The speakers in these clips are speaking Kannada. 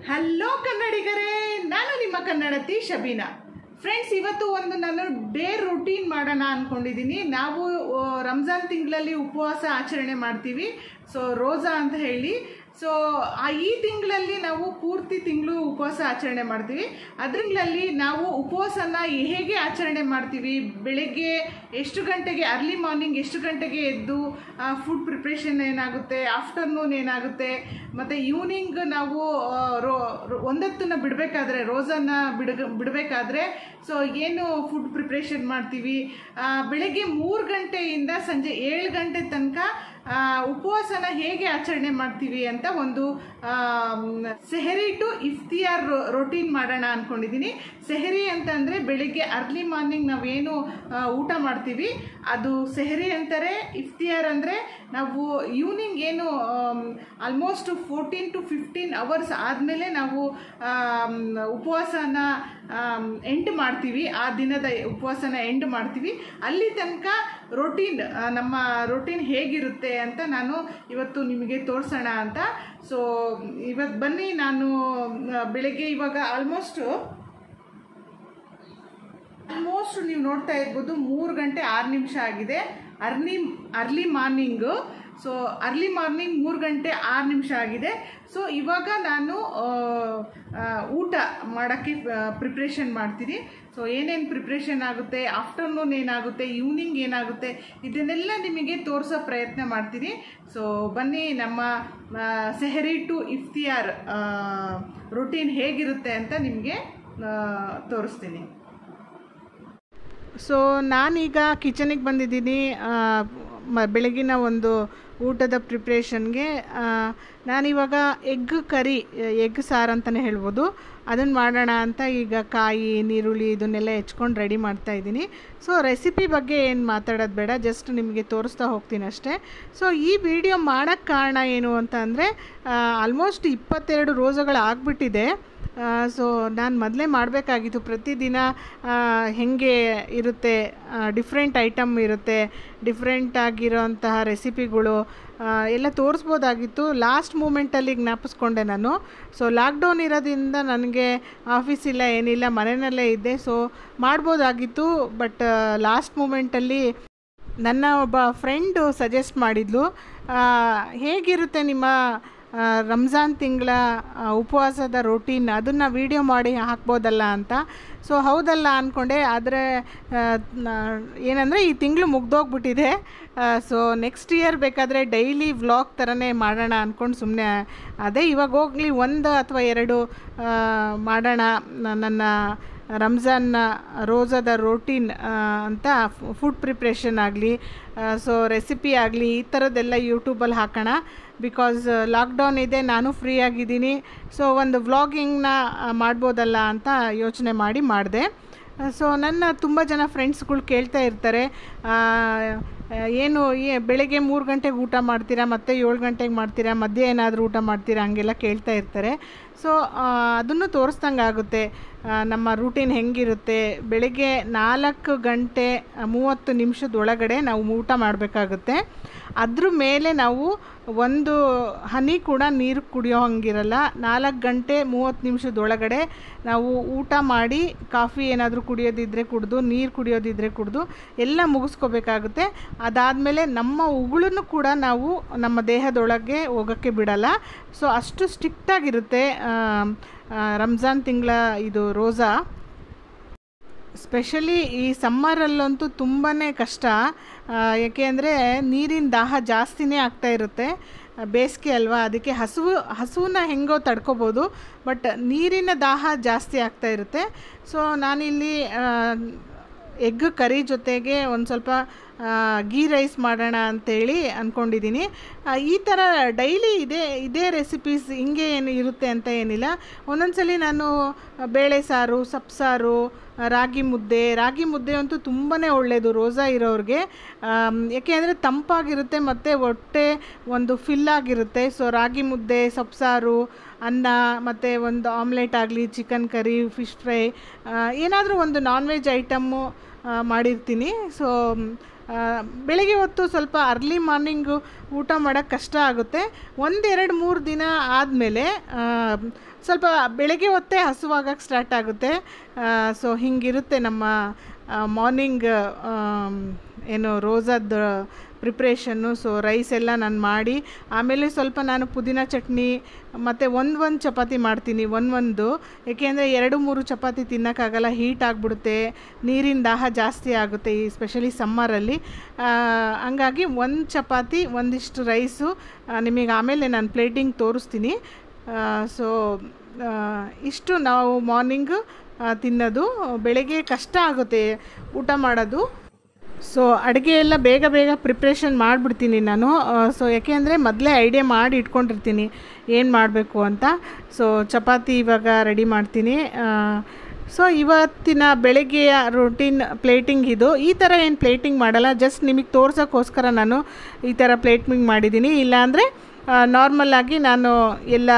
ಹಲೋ ಕನ್ನಡಿಗರೇ ನಾನು ನಿಮ್ಮ ಕನ್ನಡತಿ ಶಬೀನಾ ಫ್ರೆಂಡ್ಸ್ ಇವತ್ತು ಒಂದು ನಾನು ಡೇ ರುಟೀನ್ ಮಾಡೋಣ ಅಂದ್ಕೊಂಡಿದ್ದೀನಿ ನಾವು ಆ, ರಂಜಾನ್ ತಿಂಗಳಲ್ಲಿ ಉಪವಾಸ ಆಚರಣೆ ಮಾಡ್ತೀವಿ ಸೊ ರೋಜಾ ಅಂತ ಹೇಳಿ ಸೊ ಆ ಈ ತಿಂಗಳಲ್ಲಿ ನಾವು ಪೂರ್ತಿ ತಿಂಗಳು ಉಪವಾಸ ಆಚರಣೆ ಮಾಡ್ತೀವಿ ಅದರಲ್ಲಿ ನಾವು ಉಪವಾಸನ ಹೇಗೆ ಆಚರಣೆ ಮಾಡ್ತೀವಿ ಬೆಳಗ್ಗೆ ಎಷ್ಟು ಗಂಟೆಗೆ ಅರ್ಲಿ ಮಾರ್ನಿಂಗ್ ಎಷ್ಟು ಗಂಟೆಗೆ ಎದ್ದು ಫುಡ್ ಪ್ರಿಪ್ರೇಷನ್ ಏನಾಗುತ್ತೆ ಆಫ್ಟರ್ನೂನ್ ಏನಾಗುತ್ತೆ ಮತ್ತು ಈವ್ನಿಂಗ್ ನಾವು ಆ, ರೋ ರೋ- ಒಂದೊತ್ತನ್ನ ಬಿಡಬೇಕಾದ್ರೆ ರೋಸನ್ನ ಬಿಡ ಬಿಡಬೇಕಾದ್ರೆ ಸೊ ಏನು ಫುಡ್ ಪ್ರಿಪ್ರೇಷನ್ ಮಾಡ್ತೀವಿ ಆ, ಬೆಳಗ್ಗೆ ಮೂರು ಗಂಟೆಯಿಂದ ಸಂಜೆ ಏಳು ಗಂಟೆ ತನಕ ಆ, ಉಪವಾಸನ ಹೇಗೆ ಆಚರಣೆ ಮಾಡ್ತೀವಿ ಅಂತ ಒಂದು um, sehri to iftar routine ಮಾಡೋಣ ಅನ್ಕೊಂಡಿದ್ದೀನಿ ಸೆಹರಿ ಅಂತಂದರೆ ಬೆಳಿಗ್ಗೆ ಅರ್ಲಿ ಮಾರ್ನಿಂಗ್ ನಾವೇನು ಆ, ಊಟ ಮಾಡ್ತೀವಿ ಅದು ಸೆಹರಿ ಅಂತಾರೆ ಇಫ್ತಿಯಾರ್ ಅಂದರೆ ನಾವು ಈವ್ನಿಂಗ್ ಏನು almost fourteen to fifteen hours ಆದಮೇಲೆ ನಾವು ಆಮ್, ಉಪವಾಸನ ಎಂಡ್ ಮಾಡ್ತೀವಿ ಆ ದಿನದ ಉಪವಾಸನ ಎಂಡ್ ಮಾಡ್ತೀವಿ ಅಲ್ಲಿ ತನಕ ರೊಟೀನ್ ನಮ್ಮ ರೊಟೀನ್ ಹೇಗಿರುತ್ತೆ ಅಂತ ನಾನು ಇವತ್ತು ನಿಮಗೆ ತೋರಿಸೋಣ ಅಂತ ಸೊ ಇವತ್ತು ಬನ್ನಿ ನಾನು ಆ, ಬೆಳಗ್ಗೆ ಇವಾಗ ಆಲ್ಮೋಸ್ಟು ಆಲ್ಮೋಸ್ಟ್ ನೀವು ನೋಡ್ತಾ ಇರ್ಬೋದು ಮೂರು ಗಂಟೆ ಆರು ನಿಮಿಷ ಆಗಿದೆ early early morning so early morning ಮೂರು ಗಂಟೆ ಆರು ನಿಮಿಷ ಆಗಿದೆ ಸೊ ಇವಾಗ ನಾನು ಆ, ಆ, ಊಟ ಮಾಡೋಕ್ಕೆ ಪ್ರಿಪ್ರೇಷನ್ ಮಾಡ್ತೀನಿ ಸೊ ಏನೇನು ಪ್ರಿಪ್ರೇಷನ್ ಆಗುತ್ತೆ ಆಫ್ಟರ್ನೂನ್ ಏನಾಗುತ್ತೆ ಈವ್ನಿಂಗ್ ಏನಾಗುತ್ತೆ ಇದನ್ನೆಲ್ಲ ನಿಮಗೆ ತೋರಿಸೋ ಪ್ರಯತ್ನ ಮಾಡ್ತೀನಿ ಸೊ ಬನ್ನಿ ನಮ್ಮ ಆ, ಸೆಹರಿ ಟು ಇಫ್ತಿಯಾರ್ ರೊಟೀನ್ ಹೇಗಿರುತ್ತೆ ಅಂತ ನಿಮಗೆ ತೋರಿಸ್ತೀನಿ ಸೊ ನಾನೀಗ ಕಿಚನಿಗೆ ಬಂದಿದ್ದೀನಿ ಆ, ಮ ಬೆಳಗಿನ ಒಂದು ಊಟದ ಪ್ರಿಪ್ರೇಷನ್ಗೆ ನಾನಿವಾಗ ಎಗ್ ಕರಿ ಎಗ್ ಸಾರು ಅಂತಲೇ ಹೇಳ್ಬೋದು ಅದನ್ನು ಮಾಡೋಣ ಅಂತ ಈಗ ಕಾಯಿ ನೀರುಳ್ಳಿ ಇದನ್ನೆಲ್ಲ ಹೆಚ್ಕೊಂಡು ರೆಡಿ ಮಾಡ್ತಾ ಇದ್ದೀನಿ ಸೊ ರೆಸಿಪಿ ಬಗ್ಗೆ ಏನು ಮಾತಾಡೋದು ಬೇಡ ಜಸ್ಟ್ ನಿಮಗೆ ತೋರಿಸ್ತಾ ಹೋಗ್ತೀನಿ ಅಷ್ಟೇ ಸೊ ಈ ವಿಡಿಯೋ ಮಾಡೋಕ್ಕೆ ಕಾರಣ ಏನು ಅಂತ ಅಂದರೆ ಆಲ್ಮೋಸ್ಟ್ ಇಪ್ಪತ್ತೆರಡು ರೋಸಗಳು ಆಗಿಬಿಟ್ಟಿದೆ ಸೊ ನಾನು ಮೊದಲೇ ಮಾಡಬೇಕಾಗಿತ್ತು ಪ್ರತಿದಿನ ಆ, ಹೇಗೆ ಇರುತ್ತೆ ಡಿಫ್ರೆಂಟ್ ಐಟಮ್ ಇರುತ್ತೆ ಡಿಫ್ರೆಂಟ್ ಆಗಿರೋಂತಹ ರೆಸಿಪಿಗಳು ಆ, ಎಲ್ಲ ತೋರಿಸ್ಬೋದಾಗಿತ್ತು ಲಾಸ್ಟ್ ಮೂಮೆಂಟಲ್ಲಿ ಜ್ಞಾಪಿಸ್ಕೊಂಡೆ ನಾನು ಸೊ ಲಾಕ್ಡೌನ್ ಇರೋದ್ರಿಂದ ನನಗೆ ಆಫೀಸ್ ಇಲ್ಲ ಏನಿಲ್ಲ ಮನೆಯಲ್ಲೇ ಇದ್ದೆ ಸೊ ಮಾಡ್ಬೋದಾಗಿತ್ತು ಬಟ್ ಲಾಸ್ಟ್ ಮೂಮೆಂಟಲ್ಲಿ ನನ್ನ ಒಬ್ಬ ಫ್ರೆಂಡು ಸಜೆಸ್ಟ್ ಮಾಡಿದ್ಲು ಆ, ಹೇಗಿರುತ್ತೆ ನಿಮ್ಮ ಆ, ರಂಜಾನ್ ತಿಂಗಳ ಉಪವಾಸದ ರೊಟೀನ್ ಅದನ್ನು ವೀಡಿಯೋ ಮಾಡಿ ಹಾಕ್ಬೋದಲ್ಲ ಅಂತ ಸೊ ಹೌದಲ್ಲ ಅಂದ್ಕೊಂಡೆ ಆದರೆ ಏನಂದರೆ ಈ ತಿಂಗಳು ಮುಗ್ದೋಗ್ಬಿಟ್ಟಿದೆ ಸೊ ನೆಕ್ಸ್ಟ್ ಇಯರ್ ಬೇಕಾದರೆ ಡೈಲಿ ವ್ಲಾಗ್ ಥರನೇ ಮಾಡೋಣ ಅಂದ್ಕೊಂಡು ಸುಮ್ಮನೆ ಅದೇ ಇವಾಗ ಹೋಗಲಿ ಒಂದು ಅಥವಾ ಎರಡು ಆ, ಮಾಡೋಣ ನ- ನನ್ನ ರಂಜಾನ್ನ ರೋಜಾದ ರೋಟೀನ್ ಅಂತ ಫುಡ್ ಪ್ರಿಪ್ರೇಷನ್ ಆಗಲಿ ಸೊ ರೆಸಿಪಿ ಆಗಲಿ ಈ ಥರದ್ದೆಲ್ಲ ಯೂಟ್ಯೂಬಲ್ಲಿ ಹಾಕೋಣ ಬಿಕಾಸ್ ಲಾಕ್ಡೌನ್ ಇದೆ ನಾನು ಫ್ರೀ ಆಗಿದ್ದೀನಿ ಸೊ ಒಂದು ವ್ಲಾಗಿಂಗ್ನ ಮಾಡ್ಬೋದಲ್ಲ ಅಂತ ಯೋಚನೆ ಮಾಡಿ ಮಾಡಿದೆ ಸೊ ನನ್ನ ತುಂಬ ಜನ ಫ್ರೆಂಡ್ಸ್ಗಳು ಕೇಳ್ತಾ ಇರ್ತಾರೆ ಆ, ಏನು ಏ ಬೆಳಗ್ಗೆ ಮೂರು ಗಂಟೆಗೆ ಊಟ ಮಾಡ್ತೀರಾ ಮತ್ತೆ ಏಳು ಗಂಟೆಗೆ ಮಾಡ್ತೀರಾ ಮಧ್ಯೆ ಏನಾದರೂ ಊಟ ಮಾಡ್ತೀರಾ ಹಂಗೆಲ್ಲ ಕೇಳ್ತಾ ಇರ್ತಾರೆ ಸೊ ಅದನ್ನು ತೋರಿಸ್ದಂಗೆ ಆಗುತ್ತೆ ಆ, ನಮ್ಮ ರೂಟೀನ್ ಹೆಂಗಿರುತ್ತೆ ಬೆಳಗ್ಗೆ ನಾಲ್ಕು ಗಂಟೆ ಮೂವತ್ತು ನಿಮಿಷದೊಳಗಡೆ ನಾವು ಊಟ ಮಾಡಬೇಕಾಗುತ್ತೆ ಅದ್ರ ಮೇಲೆ ನಾವು ಒಂದು ಹನಿ ಕೂಡ ನೀರು ಕುಡಿಯೋ ಹಂಗಿರಲ್ಲ ನಾಲ್ಕು ಗಂಟೆ ಮೂವತ್ತು ನಿಮಿಷದೊಳಗಡೆ ನಾವು ಊಟ ಮಾಡಿ ಕಾಫಿ ಏನಾದರೂ ಕುಡಿಯೋದಿದ್ರೆ ಕುಡಿದು ನೀರು ಕುಡಿಯೋದಿದ್ರೆ ಕುಡಿದು ಎಲ್ಲ ಮುಗಿಸ್ಕೋಬೇಕಾಗುತ್ತೆ ಅದಾದಮೇಲೆ ನಮ್ಮ ಉಗುಳನ್ನು ಕೂಡ ನಾವು ನಮ್ಮ ದೇಹದೊಳಗೆ ಹೋಗೋಕ್ಕೆ ಬಿಡಲ್ಲ ಸೊ ಅಷ್ಟು ಸ್ಟ್ರಿಕ್ಟಾಗಿರುತ್ತೆ ರಂಜಾನ್ ತಿಂಗಳ ಇದು ರೋಜಾ ಸ್ಪೆಷಲಿ ಈ ಸಮ್ಮರಲ್ಲಂತೂ ತುಂಬಾ ಕಷ್ಟ ಆ, ಯಾಕೆ ಅಂದರೆ ನೀರಿನ ದಾಹ ಜಾಸ್ತಿನೇ ಆಗ್ತಾ ಇರುತ್ತೆ ಆ, ಬೇಸಿಗೆ ಅಲ್ವಾ ಅದಕ್ಕೆ ಹಸುವು ಹಸುವನ್ನ ಹೆಂಗೋ ತಡ್ಕೊಬೋದು ಬಟ್ ನೀರಿನ ದಾಹ ಜಾಸ್ತಿ ಆಗ್ತಾ ಇರುತ್ತೆ ಸೊ ನಾನಿಲ್ಲಿ ಎಗ್ ಕರಿ ಜೊತೆಗೆ ಒಂದು ಸ್ವಲ್ಪ ಆ, ಗೀ ರೈಸ್ ಮಾಡೋಣ ಅಂತೇಳಿ ಅಂದ್ಕೊಂಡಿದ್ದೀನಿ ಆ, ಈ ಥರ ಡೈಲಿ ಇದೇ ಇದೇ ರೆಸಿಪೀಸ್ ಹಿಂಗೆ ಏನು ಇರುತ್ತೆ ಅಂತ ಏನಿಲ್ಲ ಒಂದೊಂದ್ಸಲಿ ನಾನು ಬೇಳೆ ಸಾರು ಸೊಪ್ಪು ರಾಗಿ ಮುದ್ದೆ ರಾಗಿ ಮುದ್ದೆ ಅಂತೂ ತುಂಬಾ ಒಳ್ಳೆಯದು ರೋಸಾ ಇರೋರಿಗೆ ಆಮ್, ಯಾಕೆ ಅಂದರೆ ತಂಪಾಗಿರುತ್ತೆ ಮತ್ತು ಹೊಟ್ಟೆ ಒಂದು ಫಿಲ್ ಆಗಿರುತ್ತೆ ಸೊ ರಾಗಿ ಮುದ್ದೆ ಸೊಪ್ಪು ಸಾರು ಅನ್ನ ಮತ್ತು ಒಂದು ಆಮ್ಲೆಟ್ ಆಗಲಿ ಚಿಕನ್ ಕರಿ ಫಿಶ್ ಫ್ರೈ ಏನಾದರೂ ಒಂದು ನಾನ್ ವೆಜ್ ಐಟಮ್ಮು ಆ, ಮಾಡಿರ್ತೀನಿ ಸೊ ಆ, ಬೆಳಗ್ಗೆ ಹೊತ್ತು ಸ್ವಲ್ಪ ಅರ್ಲಿ ಮಾರ್ನಿಂಗು ಊಟ ಮಾಡೋಕ್ಕೆ ಕಷ್ಟ ಆಗುತ್ತೆ ಒಂದೆರಡು ಮೂರು ದಿನ ಆದಮೇಲೆ ಸ್ವಲ್ಪ ಬೆಳಗ್ಗೆ ಹೊತ್ತೇ ಹಸುವಾಗಕ್ಕೆ ಸ್ಟಾರ್ಟ್ ಆಗುತ್ತೆ ಸೊ ಹಿಂಗಿರುತ್ತೆ ನಮ್ಮ ಮಾರ್ನಿಂಗ್ ಏನು ರೋಸಾದ ಪ್ರಿಪ್ರೇಷನ್ನು ಸೊ ರೈಸ್ ಎಲ್ಲ ನಾನು ಮಾಡಿ ಆಮೇಲೆ ಸ್ವಲ್ಪ ನಾನು ಪುದೀನ ಚಟ್ನಿ ಮತ್ತು ಒಂದು ಒಂದು ಚಪಾತಿ ಮಾಡ್ತೀನಿ ಒಂದು ಒಂದು ಏಕೆಂದರೆ ಎರಡು ಮೂರು ಚಪಾತಿ ತಿನ್ನೋಕ್ಕಾಗಲ್ಲ ಹೀಟ್ ಆಗಿಬಿಡುತ್ತೆ ನೀರಿನ ದಾಹ ಜಾಸ್ತಿ ಆಗುತ್ತೆ ಈ ಸ್ಪೆಷಲಿ ಸಮ್ಮರಲ್ಲಿ ಹಂಗಾಗಿ ಒಂದು ಚಪಾತಿ ಒಂದಿಷ್ಟು ರೈಸು ನಿಮಗೆ ಆಮೇಲೆ ನಾನು ಪ್ಲೇಟಿಂಗ್ ತೋರಿಸ್ತೀನಿ ಸೊ ಇಷ್ಟು ನಾವು ಮಾರ್ನಿಂಗು ತಿನ್ನೋದು ಬೆಳಗ್ಗೆ ಕಷ್ಟ ಆಗುತ್ತೆ ಊಟ ಮಾಡೋದು ಸೊ ಅಡುಗೆ ಎಲ್ಲ ಬೇಗ ಬೇಗ ಪ್ರಿಪ್ರೇಷನ್ ಮಾಡಿಬಿಡ್ತೀನಿ ನಾನು ಸೊ ಯಾಕೆ ಅಂದರೆ ಮೊದಲೇ ಐಡಿಯಾ ಮಾಡಿ ಇಟ್ಕೊಂಡಿರ್ತೀನಿ ಏನು ಮಾಡಬೇಕು ಅಂತ ಸೊ ಚಪಾತಿ ಇವಾಗ ರೆಡಿ ಮಾಡ್ತೀನಿ ಸೊ ಇವತ್ತಿನ ಬೆಳಗ್ಗೆಯ ರೊಟೀನ್ ಪ್ಲೇಟಿಂಗ್ ಇದು ಈ ಥರ ಏನು ಪ್ಲೇಟಿಂಗ್ ಮಾಡಲ್ಲ ಜಸ್ಟ್ ನಿಮಗೆ ತೋರ್ಸೋಕ್ಕೋಸ್ಕರ ನಾನು ಈ ಥರ ಪ್ಲೇಟಿಂಗ್ ಮಾಡಿದ್ದೀನಿ ಇಲ್ಲಾಂದರೆ ನಾರ್ಮಲ್ಲಾಗಿ ನಾನು ಎಲ್ಲ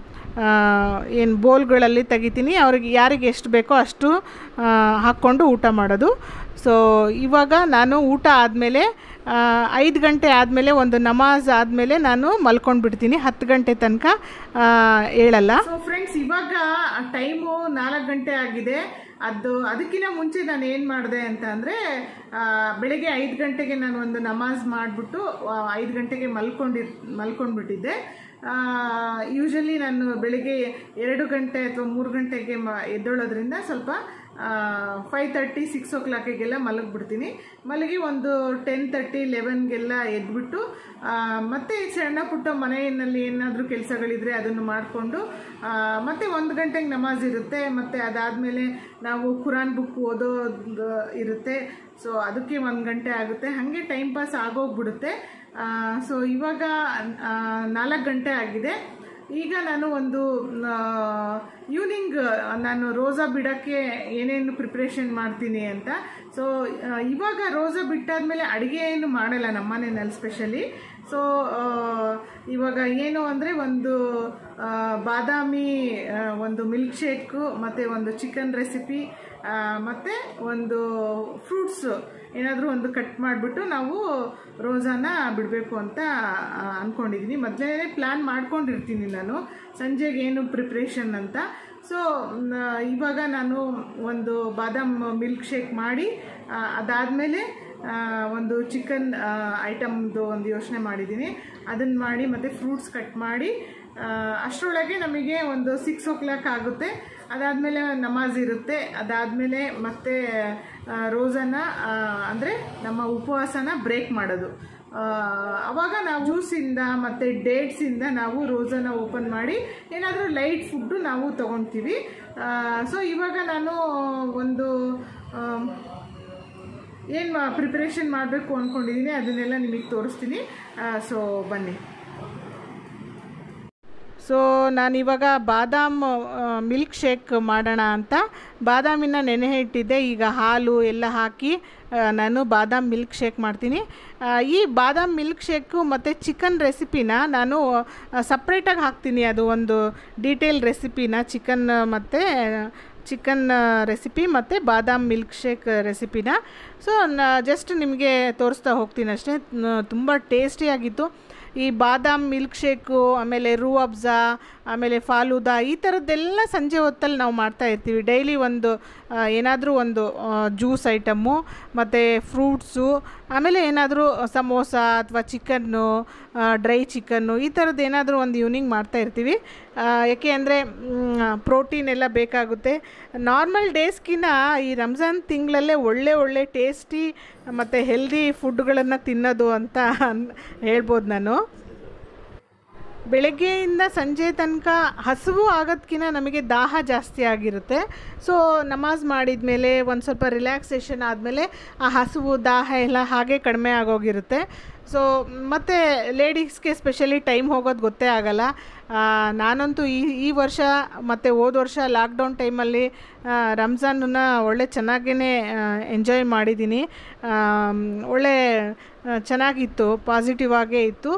ಏನು ಬೋಲ್ಗಳಲ್ಲಿ ತೆಗಿತೀನಿ ಅವ್ರಿಗೆ ಯಾರಿಗೆ ಎಷ್ಟು ಬೇಕೋ ಅಷ್ಟು ಆ, ಹಾಕ್ಕೊಂಡು ಊಟ ಮಾಡೋದು ಸೊ ಇವಾಗ ನಾನು ಊಟ ಆದಮೇಲೆ ಐದು ಗಂಟೆ ಆದಮೇಲೆ ಒಂದು ನಮಾಜ್ ಆದಮೇಲೆ ನಾನು ಮಲ್ಕೊಂಡು ಬಿಡ್ತೀನಿ ಹತ್ತು ಗಂಟೆ ತನಕ ಆ, ಹೇಳಲ್ಲ ಸೊ ಫ್ರೆಂಡ್ಸ್ ಇವಾಗ ಟೈಮು ನಾಲ್ಕು ಗಂಟೆ ಆಗಿದೆ ಅದು ಅದಕ್ಕಿಂತ ಮುಂಚೆ ನಾನು ಏನು ಮಾಡಿದೆ ಅಂತ ಅಂದರೆ ಬೆಳಿಗ್ಗೆ ಐದು ಗಂಟೆಗೆ ನಾನು ಒಂದು ನಮಾಜ್ ಮಾಡಿಬಿಟ್ಟು ಐದು ಗಂಟೆಗೆ ಮಲ್ಕೊಂಡಿರ್ ಮಲ್ಕೊಂಡ್ಬಿಟ್ಟಿದ್ದೆ ಯೂಶಲಿ ನಾನು ಬೆಳಿಗ್ಗೆ ಎರಡು ಗಂಟೆ ಅಥವಾ ಮೂರು ಗಂಟೆಗೆ ಮ ಎದ್ದೇಳೋದ್ರಿಂದ ಸ್ವಲ್ಪ ಫೈವ್ ತರ್ಟಿ ಸಿಕ್ಸ್ ಓ ಕ್ಲಾಕಿಗೆಲ್ಲ ಮಲಗಿಬಿಡ್ತೀನಿ ಮಲಗಿ ಒಂದು ಟೆನ್ ತರ್ಟಿ ಲೆವೆನ್ಗೆಲ್ಲ ಎದ್ಬಿಟ್ಟು ಆ, ಮತ್ತೆ ಸಣ್ಣ ಪುಟ್ಟ ಮನೆಯಲ್ಲಿ ಏನಾದರೂ ಕೆಲಸಗಳಿದ್ರೆ ಅದನ್ನು ಮಾಡಿಕೊಂಡು ಮತ್ತೆ ಒಂದು ಗಂಟೆಗೆ ನಮಾಜ್ ಇರುತ್ತೆ ಮತ್ತು ಅದಾದಮೇಲೆ ನಾವು ಕುರಾನ್ ಬುಕ್ ಓದೋದು ಇರುತ್ತೆ ಸೊ ಅದಕ್ಕೆ ಒಂದು ಗಂಟೆ ಆಗುತ್ತೆ ಹಾಗೆ ಟೈಮ್ ಪಾಸ್ ಆಗೋಗ್ಬಿಡುತ್ತೆ ಸೊ ಇವಾಗ ನಾಲ್ಕು ಗಂಟೆ ಆಗಿದೆ ಈಗ ನಾನು ಒಂದು ಈವ್ನಿಂಗ್ ನಾನು ರೋಸಾ ಬಿಡೋಕ್ಕೆ ಏನೇನು ಪ್ರಿಪ್ರೇಷನ್ ಮಾಡ್ತೀನಿ ಅಂತ ಸೊ ಇವಾಗ ರೋಸಾ ಬಿಟ್ಟಾದ್ಮೇಲೆ ಅಡುಗೆ ಏನು ಮಾಡಲ್ಲ ನಮ್ಮ ಮನೆಯಲ್ಲಿ ಸ್ಪೆಷಲಿ ಸೊ ಇವಾಗ ಏನು ಅಂದರೆ ಒಂದು ಆ, ಬಾದಾಮಿ ಆ, ಒಂದು ಮಿಲ್ಕ್ ಶೇಕು ಮತ್ತು ಒಂದು ಚಿಕನ್ ರೆಸಿಪಿ ಮತ್ತು ಒಂದು ಫ್ರೂಟ್ಸು ಏನಾದರೂ ಒಂದು ಕಟ್ ಮಾಡಿಬಿಟ್ಟು ನಾವು ರೋಸಾನ ಬಿಡಬೇಕು ಅಂತ ಆ, ಅಂದ್ಕೊಂಡಿದ್ದೀನಿ ಮೊದಲೇ ಪ್ಲ್ಯಾನ್ ಮಾಡ್ಕೊಂಡಿರ್ತೀನಿ ನಾನು ಸಂಜೆಗೆ ಏನು ಪ್ರಿಪ್ರೇಷನ್ ಅಂತ ಸೊ ಇವಾಗ ನಾನು ಒಂದು ಬಾದಾಮ್ ಮಿಲ್ಕ್ ಶೇಕ್ ಮಾಡಿ ಅದಾದಮೇಲೆ ಒಂದು ಚಿಕನ್ ಐಟಮ್ದು ಒಂದು ಯೋಚನೆ ಮಾಡಿದ್ದೀನಿ ಅದನ್ನು ಮಾಡಿ ಮತ್ತು ಫ್ರೂಟ್ಸ್ ಕಟ್ ಮಾಡಿ ಆ, ಅಷ್ಟರೊಳಗೆ ನಮಗೆ ಒಂದು ಸಿಕ್ಸ್ ಓ ಕ್ಲಾಕ್ ಆಗುತ್ತೆ ಅದಾದಮೇಲೆ ನಮಾಜ್ ಇರುತ್ತೆ ಅದಾದಮೇಲೆ ಮತ್ತೆ ಆ, ರೋಸನ್ನ ಅಂದರೆ ನಮ್ಮ ಉಪವಾಸನ ಬ್ರೇಕ್ ಮಾಡೋದು ಆ, ಅವಾಗ ನಾವು ಜ್ಯೂಸಿಂದ ಮತ್ತು ಡೇಟ್ಸಿಂದ ನಾವು ರೋಸನ್ನ ಓಪನ್ ಮಾಡಿ ಏನಾದರೂ ಲೈಟ್ ಫುಡ್ಡು ನಾವು ತೊಗೊಳ್ತೀವಿ ಸೊ ಇವಾಗ ನಾನು ಒಂದು ಆಮ್, ಏನು ಪ್ರಿಪ್ರೇಷನ್ ಮಾಡಬೇಕು ಅಂದ್ಕೊಂಡಿದ್ದೀನಿ ಅದನ್ನೆಲ್ಲ ನಿಮಗೆ ತೋರಿಸ್ತೀನಿ ಸೊ ಬನ್ನಿ ಸೊ ನಾನಿವಾಗ ಬಾದಾಮ್ ಮಿಲ್ಕ್ ಶೇಕ್ ಮಾಡೋಣ ಅಂತ ಬಾದಾಮಿನ ನೆನೆ ಇಟ್ಟಿದ್ದೆ ಈಗ ಹಾಲು ಎಲ್ಲ ಹಾಕಿ ಆ, ನಾನು ಬಾದಾಮ್ ಮಿಲ್ಕ್ ಶೇಕ್ ಮಾಡ್ತೀನಿ ಆ, ಈ ಬಾದಾಮ್ ಮಿಲ್ಕ್ ಶೇಕು ಮತ್ತು ಚಿಕನ್ ರೆಸಿಪಿನ ನಾನು ಸಪ್ರೇಟಾಗಿ ಹಾಕ್ತೀನಿ ಅದು ಒಂದು ಡೀಟೇಲ್ ರೆಸಿಪಿನ ಚಿಕನ್ ಮತ್ತು ಚಿಕನ್ ರೆಸಿಪಿ ಮತ್ತು ಬಾದಾಮ್ ಮಿಲ್ಕ್ ಶೇಕ್ ರೆಸಿಪಿನ ಸೊ ನಾ ಜಸ್ಟ್ ನಿಮಗೆ ತೋರಿಸ್ತಾ ಹೋಗ್ತೀನಿ ಅಷ್ಟೇ ತುಂಬ ಟೇಸ್ಟಿಯಾಗಿತ್ತು ಈ ಬಾದಾಮ್ ಮಿಲ್ಕ್ ಶೇಕು ಆಮೇಲೆ ರೂ ಅಬ್ಜಾ ಆಮೇಲೆ ಫಾಲೂದಾ ಈ ಥರದ್ದೆಲ್ಲ ಸಂಜೆ ಹೊತ್ತಲ್ಲಿ ನಾವು ಮಾಡ್ತಾ ಇರ್ತೀವಿ ಡೈಲಿ ಒಂದು ಏನಾದರೂ ಒಂದು ಜ್ಯೂಸ್ ಐಟಮ್ಮು ಮತ್ತು ಫ್ರೂಟ್ಸು ಆಮೇಲೆ ಏನಾದರೂ ಸಮೋಸ ಅಥವಾ ಚಿಕನ್ನು ಡ್ರೈ ಚಿಕನ್ನು ಈ ಥರದ್ದು ಏನಾದರೂ ಒಂದು ಈವ್ನಿಂಗ್ ಮಾಡ್ತಾ ಇರ್ತೀವಿ ಆ, ಯಾಕೆ ಅಂದರೆ ಪ್ರೋಟೀನ್ ಎಲ್ಲ ಬೇಕಾಗುತ್ತೆ ನಾರ್ಮಲ್ ಡೇಸ್ಗಿನ ಈ ರಂಜಾನ್ ತಿಂಗಳಲ್ಲೇ ಒಳ್ಳೆ ಒಳ್ಳೆ ಟೇಸ್ಟಿ ಮತ್ತು ಹೆಲ್ದಿ ಫುಡ್ಗಳನ್ನು ತಿನ್ನೋದು ಅಂತ ಅನ್- ಹೇಳ್ಬೋದು ನಾನು ಬೆಳಗ್ಗೆಯಿಂದ ಸಂಜೆ ತನಕ ಹಸಿವು ಆಗೋದ್ಕಿಂತ ನಮಗೆ ದಾಹ ಜಾಸ್ತಿ ಆಗಿರುತ್ತೆ ಸೊ ನಮಾಜ್ ಮಾಡಿದ ಮೇಲೆ ಒಂದು ಸ್ವಲ್ಪ ರಿಲ್ಯಾಕ್ಸೇಷನ್ ಆದಮೇಲೆ ಆ ಹಸಿವು ದಾಹ ಎಲ್ಲ ಹಾಗೆ ಕಡಿಮೆ ಆಗೋಗಿರುತ್ತೆ ಸೊ ಮತ್ತು ಲೇಡೀಸ್ಗೆ ಸ್ಪೆಷಲಿ ಟೈಮ್ ಹೋಗೋದು ಗೊತ್ತೇ ಆಗಲ್ಲ ಆ, ನಾನಂತೂ ಈ ಈ ವರ್ಷ ಮತ್ತು ಹೋದ ವರ್ಷ ಲಾಕ್ಡೌನ್ ಟೈಮಲ್ಲಿ ರಂಜಾನನ್ನ ಒಳ್ಳೆ ಚೆನ್ನಾಗೇ ಎಂಜಾಯ್ ಮಾಡಿದ್ದೀನಿ ಆಮ್, ಒಳ್ಳೆ ಆ, ಚೆನ್ನಾಗಿತ್ತು ಪಾಸಿಟಿವ್ ಆಗೇ ಇತ್ತು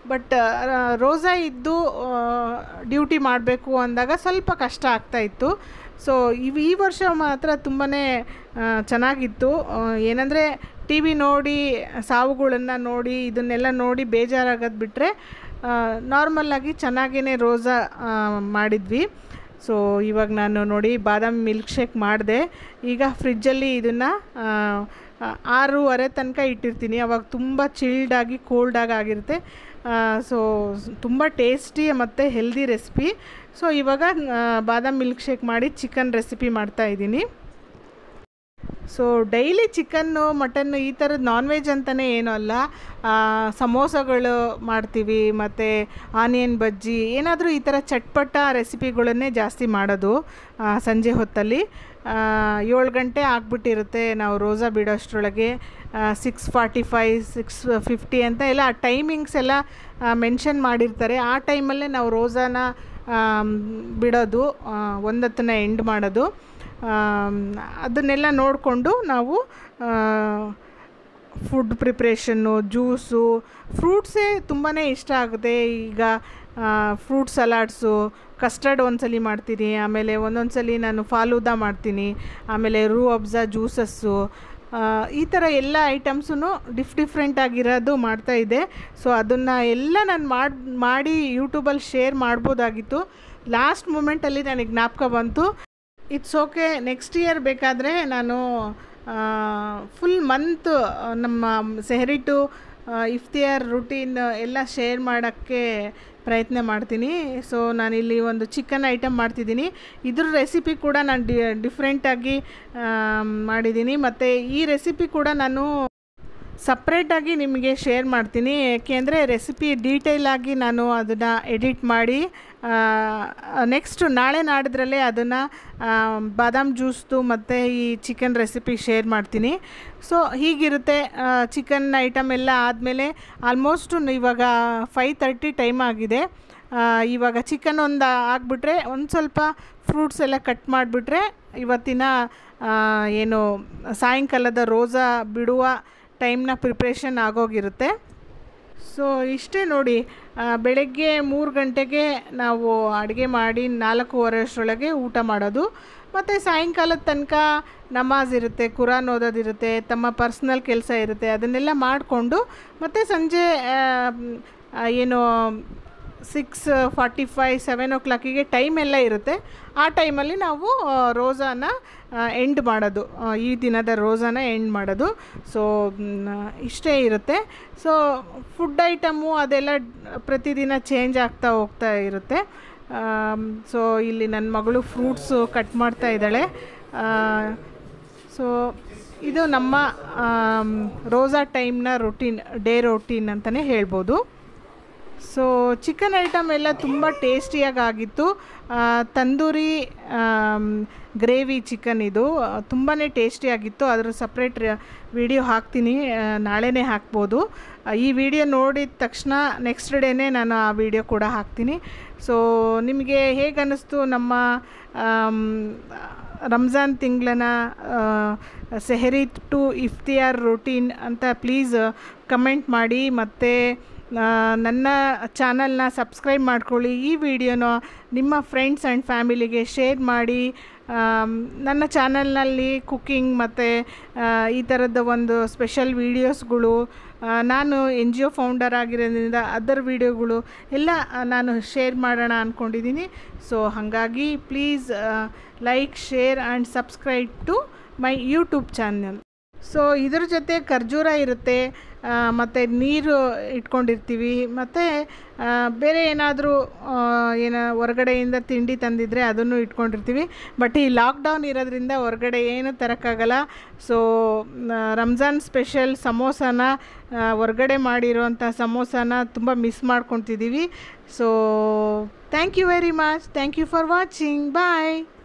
ಬಟ್ ರೋಸಾ ಇದ್ದು ಡ್ಯೂಟಿ ಮಾಡಬೇಕು ಅಂದಾಗ ಸ್ವಲ್ಪ ಕಷ್ಟ ಆಗ್ತಾಯಿತ್ತು ಸೊ ಇವು ಈ ವರ್ಷ ಮಾತ್ರ ತುಂಬಾ ಚೆನ್ನಾಗಿತ್ತು ಏನಂದರೆ ಟಿ ವಿ ನೋಡಿ ಸಾವುಗಳನ್ನು ನೋಡಿ ಇದನ್ನೆಲ್ಲ ನೋಡಿ ಬೇಜಾರಾಗೋದು ಬಿಟ್ಟರೆ ನಾರ್ಮಲ್ಲಾಗಿ ಚೆನ್ನಾಗೇ ರೋಸಾ ಮಾಡಿದ್ವಿ ಸೊ ಇವಾಗ ನಾನು ನೋಡಿ ಬಾದಾಮಿ ಮಿಲ್ಕ್ ಶೇಕ್ ಮಾಡಿದೆ ಈಗ ಫ್ರಿಜ್ಜಲ್ಲಿ ಇದನ್ನು ಆರೂವರೆ ತನಕ ಇಟ್ಟಿರ್ತೀನಿ ಅವಾಗ ತುಂಬ ಚಿಲ್ಡಾಗಿ ಕೋಲ್ಡಾಗಿ ಆಗಿರುತ್ತೆ ಸೊ ತುಂಬ ಟೇಸ್ಟಿ ಮತ್ತು ಹೆಲ್ದಿ ರೆಸಿಪಿ ಸೊ ಇವಾಗ ಬಾದಾಮ್ ಮಿಲ್ಕ್ ಶೇಕ್ ಮಾಡಿ ಚಿಕನ್ ರೆಸಿಪಿ ಮಾಡ್ತಾಯಿದ್ದೀನಿ ಸೊ ಡೈಲಿ ಚಿಕನ್ನು ಮಟನ್ನು ಈ ಥರದ್ದು ನಾನ್ ವೆಜ್ ಅಂತಲೇ ಏನೂ ಅಲ್ಲ ಸಮೋಸಗಳು ಮಾಡ್ತೀವಿ ಮತ್ತು ಆನಿಯನ್ ಬಜ್ಜಿ ಏನಾದರೂ ಈ ಥರ ಚಟ್ಪಟ ರೆಸಿಪಿಗಳನ್ನೇ ಜಾಸ್ತಿ ಮಾಡೋದು ಸಂಜೆ ಹೊತ್ತಲ್ಲಿ ಏಳು ಗಂಟೆ ಆಗಿಬಿಟ್ಟಿರುತ್ತೆ ನಾವು ರೋಸಾ ಬಿಡೋಷ್ಟರೊಳಗೆ six forty five six fifty ಅಂತ ಎಲ್ಲ ಟೈಮಿಂಗ್ಸ್ ಎಲ್ಲ ಮೆನ್ಷನ್ ಮಾಡಿರ್ತಾರೆ ಆ ಟೈಮಲ್ಲೇ ನಾವು ರೋಸಾನ ಬಿಡೋದು ಒಂದತ್ತನ್ನ ಎಂಡ್ ಮಾಡೋದು ಅದನ್ನೆಲ್ಲ ನೋಡಿಕೊಂಡು ನಾವು ಫುಡ್ ಪ್ರಿಪ್ರೇಷನ್ನು ಜ್ಯೂಸು ಫ್ರೂಟ್ಸೇ ತುಂಬಾ ಇಷ್ಟ ಆಗುತ್ತೆ ಈಗ ಫ್ರೂಟ್ ಸಲಾಡ್ಸು ಕಸ್ಟರ್ಡ್ ಒಂದ್ಸಲಿ ಮಾಡ್ತೀನಿ ಆಮೇಲೆ ಒಂದೊಂದು ಸಲ ನಾನು ಫಾಲೂದಾ ಮಾಡ್ತೀನಿ ಆಮೇಲೆ ರೂ ಅಬ್ಜಾ ಜ್ಯೂಸಸ್ಸು ಈ ಥರ ಎಲ್ಲ ಐಟಮ್ಸೂ ಡಿಫ್ ಡಿಫ್ರೆಂಟ್ ಆಗಿರೋದು ಮಾಡ್ತಾಯಿದ್ದೆ ಸೊ ಅದನ್ನು ಎಲ್ಲ ನಾನು ಮಾಡಿ ಮಾಡಿ ಯೂಟ್ಯೂಬಲ್ಲಿ ಶೇರ್ ಮಾಡ್ಬೋದಾಗಿತ್ತು ಲಾಸ್ಟ್ ಮೂಮೆಂಟಲ್ಲಿ ನನಗೆ ಜ್ಞಾಪಕ ಬಂತು ಇಟ್ಸ್ ಓಕೆ ನೆಕ್ಸ್ಟ್ ಇಯರ್ ಬೇಕಾದರೆ ನಾನು ಫುಲ್ ಮಂತ್ ನಮ್ಮ ಸೆಹರಿ ಟು ಇಫ್ತಿಯಾರ್ ರುಟೀನ್ ಎಲ್ಲ ಶೇರ್ ಮಾಡೋಕ್ಕೆ ಪ್ರಯತ್ನ ಮಾಡ್ತೀನಿ ಸೊ ನಾನಿಲ್ಲಿ ಒಂದು ಚಿಕನ್ ಐಟಮ್ ಮಾಡ್ತಿದ್ದೀನಿ ಇದ್ರ ರೆಸಿಪಿ ಕೂಡ ನಾನು ಡಿ ಡಿಫ್ರೆಂಟಾಗಿ ಮಾಡಿದ್ದೀನಿ ಮತ್ತು ಈ ರೆಸಿಪಿ ಕೂಡ ನಾನು ಸಪ್ರೇಟಾಗಿ ನಿಮಗೆ ಶೇರ್ ಮಾಡ್ತೀನಿ ಏಕೆಂದರೆ ರೆಸಿಪಿ ಡೀಟೇಲಾಗಿ ನಾನು ಅದನ್ನು ಎಡಿಟ್ ಮಾಡಿ ನೆಕ್ಸ್ಟ್ ನಾಳೆ ನಾಡಿದ್ರಲ್ಲೇ ಅದನ್ನು ಬಾದಾಮ್ ಜ್ಯೂಸ್ದು ಮತ್ತು ಈ ಚಿಕನ್ ರೆಸಿಪಿ ಶೇರ್ ಮಾಡ್ತೀನಿ ಸೊ ಹೀಗಿರುತ್ತೆ ಚಿಕನ್ ಐಟಮ್ ಎಲ್ಲ ಆದಮೇಲೆ ಆಲ್ಮೋಸ್ಟು ಇವಾಗ ಫೈ ತರ್ಟಿ ಟೈಮ್ ಆಗಿದೆ ಇವಾಗ ಚಿಕನ್ ಒಂದು ಆಗಿಬಿಟ್ರೆ ಒಂದು ಸ್ವಲ್ಪ ಫ್ರೂಟ್ಸ್ ಎಲ್ಲ ಕಟ್ ಮಾಡಿಬಿಟ್ರೆ ಇವತ್ತಿನ ಏನು ಸಾಯಂಕಾಲದ ರೋಸಾ ಬಿಡುವ ಟೈಮ್ನ ಪ್ರಿಪ್ರೇಷನ್ ಆಗೋಗಿರುತ್ತೆ ಸೊ ಇಷ್ಟೇ ನೋಡಿ ಬೆಳಗ್ಗೆ ಮೂರು ಗಂಟೆಗೆ ನಾವು ಅಡುಗೆ ಮಾಡಿ ನಾಲ್ಕೂವರೆ ಅಷ್ಟರೊಳಗೆ ಊಟ ಮಾಡೋದು ಮತ್ತು ಸಾಯಂಕಾಲದ ತನಕ ನಮಾಜ್ ಇರುತ್ತೆ ಕುರಾನ್ ಓದೋದಿರುತ್ತೆ ತಮ್ಮ ಪರ್ಸ್ನಲ್ ಕೆಲಸ ಇರುತ್ತೆ ಅದನ್ನೆಲ್ಲ ಮಾಡಿಕೊಂಡು ಮತ್ತು ಸಂಜೆ ಏನು ಸಿಕ್ಸ್ ಫಾರ್ಟಿ ಫೈ ಸೆವೆನ್ ಓ ಕ್ಲಾಕಿಗೆ ಟೈಮ್ ಎಲ್ಲ ಇರುತ್ತೆ ಆ ಟೈಮಲ್ಲಿ ನಾವು ರೋಸಾನ ಎಂಡ್ ಮಾಡೋದು ಈ ದಿನದ ರೋಸಾನ ಎಂಡ್ ಮಾಡೋದು ಸೊ ಇಷ್ಟೇ ಇರುತ್ತೆ ಸೊ ಫುಡ್ ಐಟಮು ಅದೆಲ್ಲ ಪ್ರತಿದಿನ ಚೇಂಜ್ ಆಗ್ತಾ ಹೋಗ್ತಾ ಇರುತ್ತೆ ಸೊ ಇಲ್ಲಿ ನನ್ನ ಮಗಳು ಫ್ರೂಟ್ಸು ಕಟ್ ಮಾಡ್ತಾ ಇದ್ದಾಳೆ ಸೊ ಇದು ನಮ್ಮ ರೋಸಾ ಟೈಮ್ನ ರೊಟೀನ್ ಡೇ ರೊಟೀನ್ ಅಂತಲೇ ಹೇಳ್ಬೋದು ಸೊ ಚಿಕನ್ ಐಟಮ್ ಎಲ್ಲ ತುಂಬ ಟೇಸ್ಟಿಯಾಗಿ ಆಗಿತ್ತು ತಂದೂರಿ ಗ್ರೇವಿ ಚಿಕನ್ ಇದು ತುಂಬಾ ಟೇಸ್ಟಿಯಾಗಿತ್ತು ಅದರ ಸಪ್ರೇಟ್ ವಿಡಿಯೋ ಹಾಕ್ತೀನಿ ನಾಳೆನೇ ಹಾಕ್ಬೋದು ಈ ವಿಡಿಯೋ ನೋಡಿದ ತಕ್ಷಣ ನೆಕ್ಸ್ಟ್ ಡೇನೇ ನಾನು ಆ ವಿಡಿಯೋ ಕೂಡ ಹಾಕ್ತೀನಿ ಸೊ ನಿಮಗೆ ಹೇಗೆ ಅನ್ನಿಸ್ತು ನಮ್ಮ ರಂಜಾನ್ ತಿಂಗಳನ ಸೆಹರಿ ಟು ಇಫ್ತಿಯಾರ್ ರೊಟೀನ್ ಅಂತ ಪ್ಲೀಸ್ ಕಮೆಂಟ್ ಮಾಡಿ ಮತ್ತು ನನ್ನ ಚಾನಲ್ನ ಸಬ್ಸ್ಕ್ರೈಬ್ ಮಾಡ್ಕೊಳ್ಳಿ ಈ ವಿಡಿಯೋನ ನಿಮ್ಮ ಫ್ರೆಂಡ್ಸ್ ಆ್ಯಂಡ್ ಫ್ಯಾಮಿಲಿಗೆ ಶೇರ್ ಮಾಡಿ ನನ್ನ ಚಾನಲ್ನಲ್ಲಿ ಕುಕ್ಕಿಂಗ್ ಮತ್ತು ಈ ಥರದ ಒಂದು ಸ್ಪೆಷಲ್ ವೀಡಿಯೋಸ್ಗಳು ನಾನು ಎನ್ ಜಿ ಒ ಫೌಂಡರ್ ಆಗಿರೋದ್ರಿಂದ ಅದರ್ ವೀಡಿಯೋಗಳು ಎಲ್ಲ ನಾನು ಶೇರ್ ಮಾಡೋಣ ಅಂದ್ಕೊಂಡಿದ್ದೀನಿ ಸೊ ಹಾಗಾಗಿ please like share and subscribe to my YouTube channel so ಇದ್ರ ಜೊತೆ ಖರ್ಜೂರ ಇರುತ್ತೆ ಮತ್ತು ನೀರು ಇಟ್ಕೊಂಡಿರ್ತೀವಿ ಮತ್ತು ಬೇರೆ ಏನಾದರೂ ಏನೋ ಹೊರಗಡೆಯಿಂದ ತಿಂಡಿ ತಂದಿದ್ದರೆ ಅದನ್ನು ಇಟ್ಕೊಂಡಿರ್ತೀವಿ ಬಟ್ ಈ ಲಾಕ್ಡೌನ್ ಇರೋದ್ರಿಂದ ಹೊರಗಡೆ ಏನು ತರೋಕ್ಕಾಗಲ್ಲ ಸೊ ರಂಜಾನ್ ಸ್ಪೆಷಲ್ ಸಮೋಸಾನ ಹೊರಗಡೆ ಮಾಡಿರೋಂಥ ಸಮೋಸಾನ ತುಂಬ ಮಿಸ್ ಮಾಡ್ಕೊತಿದ್ದೀವಿ so thank you very much thank you for watching bye